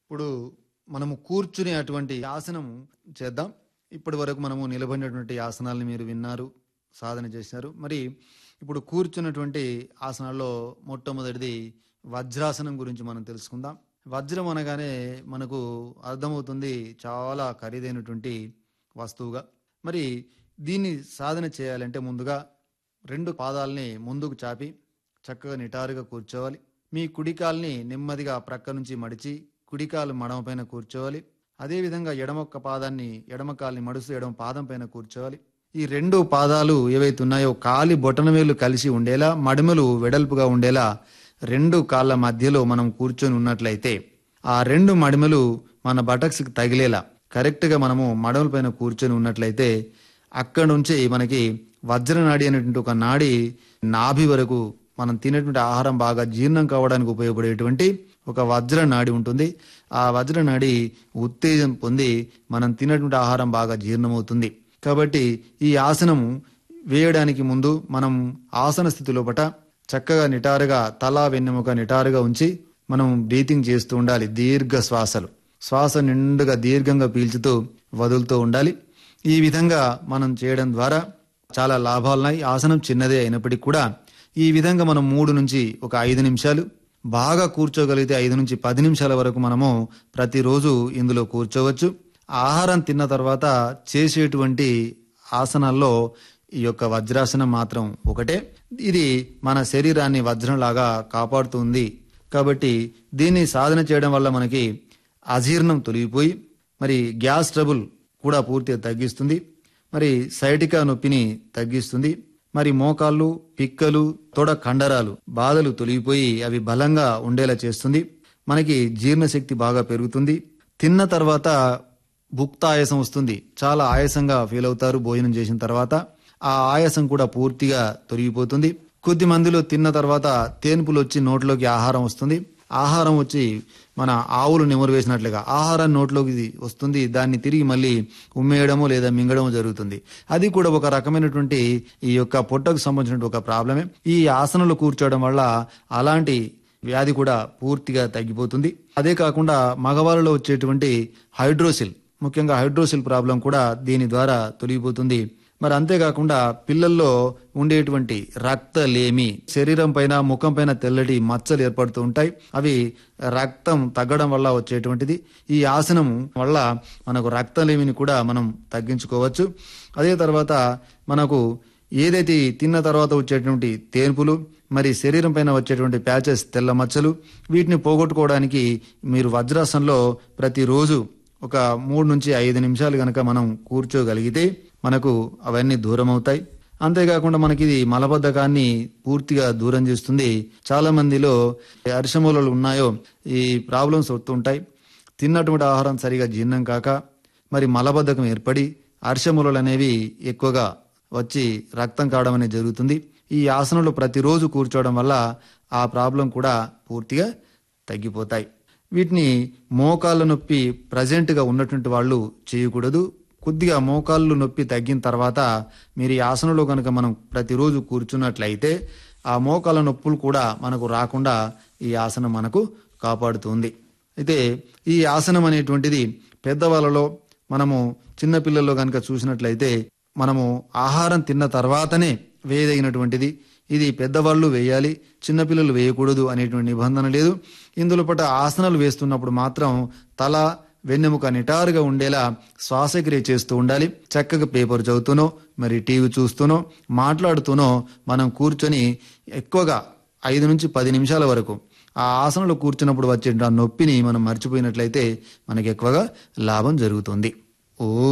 ఇప్పుడు మనము కూర్చునే అటువంటి ఆసనం చేద్దాం ఇప్పటి వరకు మనము నిలబడినటువంటి ఆసనాలను మీరు విన్నారు సాధన చేశారు మరి ఇప్పుడు కూర్చున్నటువంటి ఆసనాల్లో మొట్టమొదటిది వజ్రాసనం గురించి మనం తెలుసుకుందాం వజ్రం అనగానే మనకు అర్థమవుతుంది చాలా ఖరీదైనటువంటి వస్తువుగా మరి దీన్ని సాధన చేయాలంటే ముందుగా రెండు పాదాలని ముందుకు చాపి చక్కగా నిటారుగా కూర్చోవాలి మీ కుడికాల్ని నెమ్మదిగా ప్రక్క నుంచి మడిచి కుడికాలు మడమ పైన కూర్చోవాలి అదేవిధంగా ఎడమొక్క పాదాన్ని ఎడమ కాల్ని మడుస్తూ ఎడమ పాదం పైన కూర్చోవాలి ఈ రెండు పాదాలు ఏవైతే ఉన్నాయో కాలి బొటనవేలు కలిసి ఉండేలా మడిమలు వెడల్పుగా ఉండేలా రెండు కాళ్ళ మధ్యలో మనం కూర్చొని ఉన్నట్లయితే ఆ రెండు మడిమలు మన బటక్స్కి తగిలేలా కరెక్ట్గా మనము మడమల పైన కూర్చొని ఉన్నట్లయితే అక్కడ నుంచి మనకి వజ్రనాడి అనేటువంటి ఒక నాడి నాభి వరకు మనం తినేటువంటి ఆహారం బాగా జీర్ణం కావడానికి ఉపయోగపడేటువంటి ఒక వజ్ర నాడి ఉంటుంది ఆ వజ్ర నాడి ఉత్తేజం పొంది మనం తినేటువంటి ఆహారం బాగా జీర్ణమవుతుంది కాబట్టి ఈ ఆసనం వేయడానికి ముందు మనం ఆసన స్థితి లోపట చక్కగా నిటారుగా తల వెన్నెముక నిటారుగా ఉంచి మనం బ్రీతింగ్ చేస్తూ ఉండాలి దీర్ఘ శ్వాసలు శ్వాస నిండుగా దీర్ఘంగా పీల్చుతూ వదులుతూ ఉండాలి ఈ విధంగా మనం చేయడం ద్వారా చాలా లాభాలున్నాయి ఆసనం చిన్నదే అయినప్పటికీ కూడా ఈ విధంగా మనం మూడు నుంచి ఒక ఐదు నిమిషాలు బాగా కూర్చోగలిగితే ఐదు నుంచి పది నిమిషాల వరకు మనము ప్రతిరోజు ఇందులో కూర్చోవచ్చు ఆహారం తిన్న తర్వాత చేసేటువంటి ఆసనాల్లో ఈ యొక్క వజ్రాసనం మాత్రం ఒకటే ఇది మన శరీరాన్ని వజ్రంలాగా కాపాడుతుంది కాబట్టి దీన్ని సాధన చేయడం వల్ల మనకి అజీర్ణం తొలగిపోయి మరి గ్యాస్ ట్రబుల్ కూడా పూర్తిగా తగ్గిస్తుంది మరి సైటికా నొప్పిని తగ్గిస్తుంది మరి మోకాళ్ళు పిక్కలు తొడ కండరాలు బాధలు తొలగిపోయి అవి బలంగా ఉండేలా చేస్తుంది మనకి జీర్ణశక్తి బాగా పెరుగుతుంది తిన్న తర్వాత భుక్త ఆయాసం వస్తుంది చాలా ఆయాసంగా ఫీల్ అవుతారు భోజనం చేసిన తర్వాత ఆ ఆయాసం కూడా పూర్తిగా తొలగిపోతుంది కొద్ది మందిలో తిన్న తర్వాత తేన్పులు వచ్చి నోట్లోకి ఆహారం వస్తుంది ఆహారం వచ్చి మన ఆవులు నెమరు వేసినట్లుగా ఆహారం నోట్లోకి వస్తుంది దాన్ని తిరిగి మళ్ళీ ఉమ్మేయడము లేదా మింగడము జరుగుతుంది అది కూడా ఒక రకమైనటువంటి ఈ యొక్క పొట్టకు సంబంధించిన ఒక ప్రాబ్లమే ఈ ఆసనంలో కూర్చోవడం వల్ల అలాంటి వ్యాధి కూడా పూర్తిగా తగ్గిపోతుంది అదే కాకుండా మగవాళ్ళలో వచ్చేటువంటి హైడ్రోసిల్ ముఖ్యంగా హైడ్రోసిల్ ప్రాబ్లం కూడా దీని ద్వారా తొలగిపోతుంది మరి అంతేకాకుండా పిల్లల్లో ఉండేటువంటి రక్తలేమి శరీరం పైన ముఖం పైన తెల్లటి మచ్చలు ఏర్పడుతూ ఉంటాయి అవి రక్తం తగ్గడం వల్ల వచ్చేటువంటిది ఈ ఆసనం వల్ల మనకు రక్తలేమిని కూడా మనం తగ్గించుకోవచ్చు అదే తర్వాత మనకు ఏదైతే తిన్న తర్వాత వచ్చేటువంటి తేన్పులు మరి శరీరం పైన వచ్చేటువంటి ప్యాచెస్ తెల్ల మచ్చలు వీటిని పోగొట్టుకోవడానికి మీరు వజ్రాసనంలో ప్రతిరోజు ఒక మూడు నుంచి ఐదు నిమిషాలు కనుక మనం కూర్చోగలిగితే మనకు అవన్నీ దూరం అవుతాయి అంతేకాకుండా మనకి ఇది మలబద్ధకాన్ని పూర్తిగా దూరం చేస్తుంది చాలా మందిలో అరిశమూలలు ఉన్నాయో ఈ ప్రాబ్లమ్స్ వస్తుంటాయి తిన్నటువంటి ఆహారం సరిగా జీర్ణం కాక మరి మలబద్ధకం ఏర్పడి అరిశమూలలు అనేవి ఎక్కువగా వచ్చి రక్తం కావడం అనేది జరుగుతుంది ఈ ఆసనంలో ప్రతిరోజు కూర్చోవడం వల్ల ఆ ప్రాబ్లం కూడా పూర్తిగా తగ్గిపోతాయి వీటిని మోకాళ్ళ నొప్పి ప్రజెంట్గా ఉన్నటువంటి వాళ్ళు చేయకూడదు కొద్దిగా మోకాళ్ళు నొప్పి తగ్గిన తర్వాత మీరు ఈ ఆసనంలో కనుక మనం ప్రతిరోజు కూర్చున్నట్లయితే ఆ మోకాళ్ళ నొప్పులు కూడా మనకు రాకుండా ఈ ఆసనం మనకు కాపాడుతుంది అయితే ఈ ఆసనం అనేటువంటిది పెద్దవాళ్ళలో మనము చిన్నపిల్లల్లో కనుక చూసినట్లయితే మనము ఆహారం తిన్న తర్వాతనే వేయదగినటువంటిది ఇది పెద్దవాళ్ళు వేయాలి చిన్నపిల్లలు వేయకూడదు అనేటువంటి నిబంధన లేదు ఇందులో పట ఆసనాలు వేస్తున్నప్పుడు మాత్రం తల వెన్నెముక నిటారుగా ఉండేలా శ్వాసక్రియ చేస్తూ ఉండాలి చక్కగా పేపర్ చదువుతూనో మరి టీవీ చూస్తూనో మాట్లాడుతూనో మనం కూర్చొని ఎక్కువగా ఐదు నుంచి పది నిమిషాల వరకు ఆ ఆసనంలో కూర్చున్నప్పుడు వచ్చే నొప్పిని మనం మర్చిపోయినట్లయితే మనకి ఎక్కువగా లాభం జరుగుతుంది ఓ